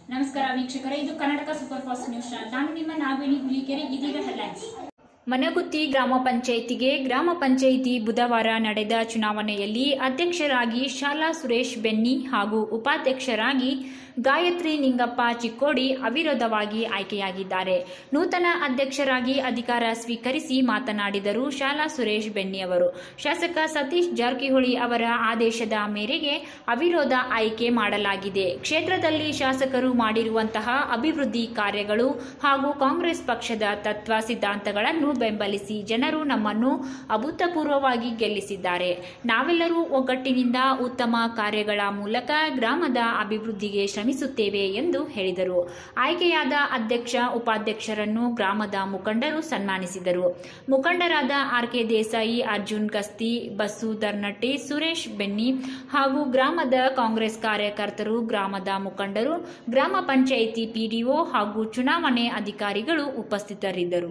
ನಮಸ್ಕಾರ ವೀಕ್ಷಕರೇ ಇದು Karnataka super fast news channel ನಾನು ನಿಮ್ಮ ನಾಗವೇಣಿ ಹುಲಿಕೆರೆ ಇದೀಗ ಹೆಡ್ಲೈನ್ಸ್ ಮನಗುತ್ತಿ ಗ್ರಾಮ ಪಂಚಾಯಿತಿಗೆ ಗ್ರಾಮ ಪಂಚಾಯಿತಿ ಬುಧವಾರ ನಡೆದ ಚುನಾವಣೆಯಲ್ಲಿ ಅಧ್ಯಕ್ಷರಾಗಿ ಶಾಲಾ ಸುರೇಶ್ ಬೆನ್ನಿ ಹಾಗೂ ಉಪಾಧ್ಯಕ್ಷರಾಗಿ ಗಾಯತ್ರಿ ನಿಂಗಪ್ಪ ಚಿಕ್ಕೋಡಿ ಅವಿರೋಧವಾಗಿ ಆಯ್ಕೆಯಾಗಿದ್ದಾರೆ ನೂತನ ಅಧ್ಯಕ್ಷರಾಗಿ ಅಧಿಕಾರ ಸ್ವೀಕರಿಸಿ ಮಾತನಾಡಿದರು ಶಾಲಾ ಸುರೇಶ್ ಬೆನ್ನಿ ಅವರು ಶಾಸಕ ಸತೀಶ್ ಜಾರಕಿಹೊಳಿ ಅವರ ಆದೇಶದ ಮೇರೆಗೆ ಅವಿರೋಧ ಆಯ್ಕೆ ಮಾಡಲಾಗಿದೆ ಕ್ಷೇತ್ರದಲ್ಲಿ ಶಾಸಕರು ಮಾಡಿರುವಂತಹ ಅಭಿವೃದ್ಧಿ ಕಾರ್ಯಗಳು ಹಾಗೂ ಕಾಂಗ್ರೆಸ್ ಪಕ್ಷದ ತತ್ವ ಸಿದ್ಧಾಂತಗಳನ್ನು ಬೆಂಬಲಿಸಿ ಜನರು ನಮ್ಮನ್ನು ಅಭೂತಪೂರ್ವವಾಗಿ ಗೆಲ್ಲಿಸಿದ್ದಾರೆ ನಾವೆಲ್ಲರೂ ಒಗ್ಗಟ್ಟಿನಿಂದ ಉತ್ತಮ ಕಾರ್ಯಗಳ ಮೂಲಕ ಗ್ರಾಮದ ಅಭಿವೃದ್ಧಿಗೆ ಶ್ರಮಿಸುತ್ತೇವೆ ಎಂದು ಹೇಳಿದರು ಆಯ್ಕೆಯಾದ ಅಧ್ಯಕ್ಷ ಉಪಾಧ್ಯಕ್ಷರನ್ನು ಗ್ರಾಮದ ಮುಖಂಡರು ಸನ್ಮಾನಿಸಿದರು ಮುಖಂಡರಾದ ಆರ್ ಕೆ ದೇಸಾಯಿ ಅರ್ಜುನ್ ಕಸ್ತಿ ಬಸ್ಸು ದರ್ನಟ್ಟಿ ಸುರೇಶ್ ಬೆನ್ನಿ ಹಾಗೂ ಗ್ರಾಮದ ಕಾಂಗ್ರೆಸ್ ಕಾರ್ಯಕರ್ತರು ಗ್ರಾಮದ ಮುಖಂಡರು ಗ್ರಾಮ ಪಂಚಾಯಿತಿ ಪಿಡಿಒ ಹಾಗೂ ಚುನಾವಣೆ ಅಧಿಕಾರಿಗಳು ಉಪಸ್ಥಿತರಿದ್ದರು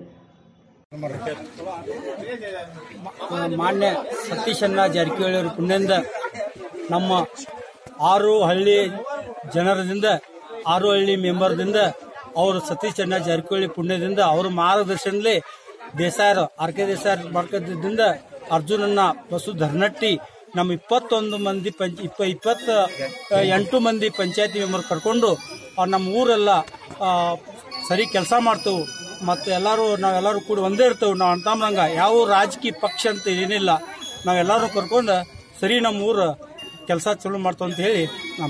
ಮಾನ್ಯ ಸತೀಶಣ್ಣ ಜಾರಕಿಹೊಳಿ ಅವರ ಪುಣ್ಯದಿಂದ ನಮ್ಮ ಆರು ಹಳ್ಳಿ ಜನರದಿಂದ ಆರು ಹಳ್ಳಿ ಮೆಂಬರ್ದಿಂದ ಅವರು ಸತೀಶಣ್ಣ ಜಾರಕಿಹೊಳಿ ಪುಣ್ಯದಿಂದ ಅವರ ಮಾರ್ಗದರ್ಶನದಲ್ಲಿ ದೇಸಾಯರ್ ಆರ್ ಕೆ ದೇಸಾಯರ್ ಮಾರ್ಗದಿಂದ ಅರ್ಜುನನ್ನ ಬಸು ಧರ್ನಟ್ಟಿ ನಮ್ಮ ಇಪ್ಪತ್ತೊಂದು ಮಂದಿ ಪಂಚ ಇಪ್ಪ ಇಪ್ಪತ್ತ ಎಂಟು ಮಂದಿ ಪಂಚಾಯತಿ ಮೆಂಬರ್ ಕರ್ಕೊಂಡು ಅವ್ರು ನಮ್ಮ ಊರೆಲ್ಲ ಆ, ಸರಿ ಕೆಲಸ ಮಾಡ್ತೇವೆ ಮತ್ತು ಎಲ್ಲರೂ ನಾವೆಲ್ಲರೂ ಕೂಡ ಒಂದೇ ಇರ್ತೇವೆ ನಾವು ಅಂತಂಬಂಗ ಯಾವ ರಾಜಕೀಯ ಪಕ್ಷ ಅಂತ ಏನಿಲ್ಲ ನಾವೆಲ್ಲರೂ ಕರ್ಕೊಂಡು ಸರಿ ನಮ್ಮ ಊರು ಕೆಲಸ ಚಲೋ ಮಾಡ್ತೇವೆ ಅಂತ ಹೇಳಿ ನಮ್ಮ